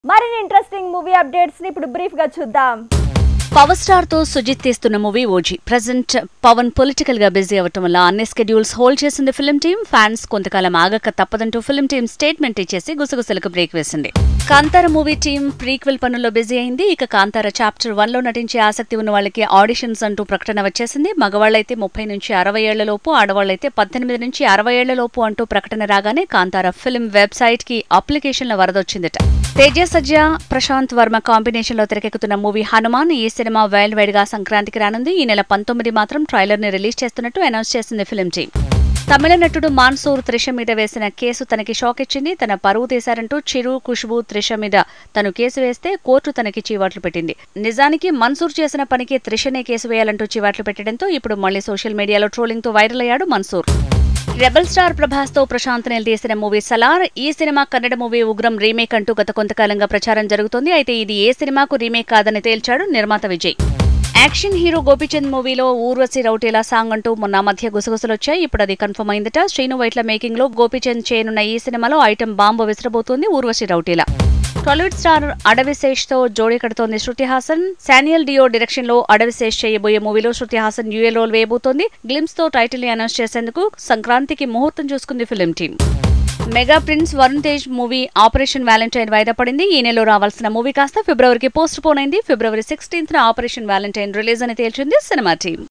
మరిన్ని interesting movie updates ని ఇప్పుడు బ్రీఫ్ గా చూద్దాం పవర్ స్టార్ తో సుజిత్ తీస్తున్న movie OG present Pawan political గా బిజీ అవ్వటం వల్ల అన్ని స్కెడ్యూల్స్ హోల్డ్ చేసింది ఫిల్మ్ టీమ్ ఫ్యాన్స్ కొంతకాలం ఆగక తప్పదంటూ ఫిల్మ్ టీమ్ స్టేట్మెంట్ ఇచ్చేసి గుసగుసలకు బ్రేక్ వేసింది కాంతార మూవీ టీం ప్రీక్వెల్ పనుల్లో బిజీ అయింది ఇక కాంతార చాప్టర్ వన్ లో నటించే ఆసక్తి ఉన్న వాళ్ళకి ఆడిషన్స్ అంటూ ప్రకటన వచ్చేసింది మగవాళ్ళైతే ముప్పై నుంచి అరవై ఏళ్ల లోపు ఆడవాళ్ళైతే పద్దెనిమిది నుంచి అరవై ఏళ్ల లోపు అంటూ ప్రకటన రాగానే కాంతార ఫిల్మ్ వెబ్సైట్ కి అప్లికేషన్ల వరదొచ్చిందట తేజ సజ్జ ప్రశాంత్ వర్మ కాంబినేషన్ లో తెరకెక్కుతున్న మూవీ హనుమాన్ ఈ సినిమా వైల్డ్ వైడ్ గా సంక్రాంతికి రానుంది ఈ నెల పంతొమ్మిది మాత్రం ట్రైలర్ ని రిలీజ్ చేస్తున్నట్టు అనౌన్స్ చేసింది ఫిల్మ్ టీం తమిళ నటుడు మాన్సూర్ త్రిష మీద వేసిన కేసు తనకి షాక్ ఇచ్చింది తన పరువు తీశారంటూ చిరు ఖుష్బు త్రిష మీద తను కేసు వేస్తే కోర్టు తనకి చీవాట్లు పెట్టింది నిజానికి మన్సూర్ చేసిన పనికి త్రిషనే కేసు వేయాలంటూ చీవాట్లు పెట్టడంతో ఇప్పుడు మళ్ళీ సోషల్ మీడియాలో ట్రోలింగ్ తో వైరల్ అయ్యాడు మన్సూర్ రెబల్ స్టార్ ప్రభాస్ తో ప్రశాంత్ నీల్ తీసిన మూవీ సలార్ ఈ సినిమా కన్నడ మూవీ ఉగ్రం రీమేక్ అంటూ గత కొంతకాలంగా ప్రచారం జరుగుతోంది అయితే ఇది ఏ సినిమాకు రీమేక్ కాదని తేల్చాడు నిర్మాత విజయ్ యాక్షన్ హీరో గోపీచంద్ మూవీలో ఊర్వశి రౌటేలా సాంగ్ అంటూ మొన్న మధ్య గుసగుసలొచ్చాయి ఇప్పుడు అది కన్ఫర్మ్ అయిందట శ్రీను వైట్ల మేకింగ్ లో గోపీచంద్ చేయనున్న ఈ సినిమాలో ఐటెం బాంబు విసిరబోతోంది ఊర్వశి రౌటేలా టాలీవుడ్ స్టార్ అడవిశేష్ తో జోడీ కడుతోంది శృతి హాసన్ శానియల్ డియో డైరెక్షన్ లో అడవిశేష్ చేయబోయే మూవీలో శృతి హాసన్ యూఏ రోల్ వేయబోతోంది గ్లిమ్స్ తో టైటిల్ ని అనౌన్స్ చేసేందుకు సంక్రాంతికి ముహూర్తం చూసుకుంది film team mega prince Varun Tej movie operation valentine వాయిదా పడింది ఈ నెలలో రావాల్సిన మూవీ కాస్త ఫిబ్రవరికి పోస్ట్ పోన్ అయింది February sixteenth operation valentine release అని తేల్చింది సినిమా టీం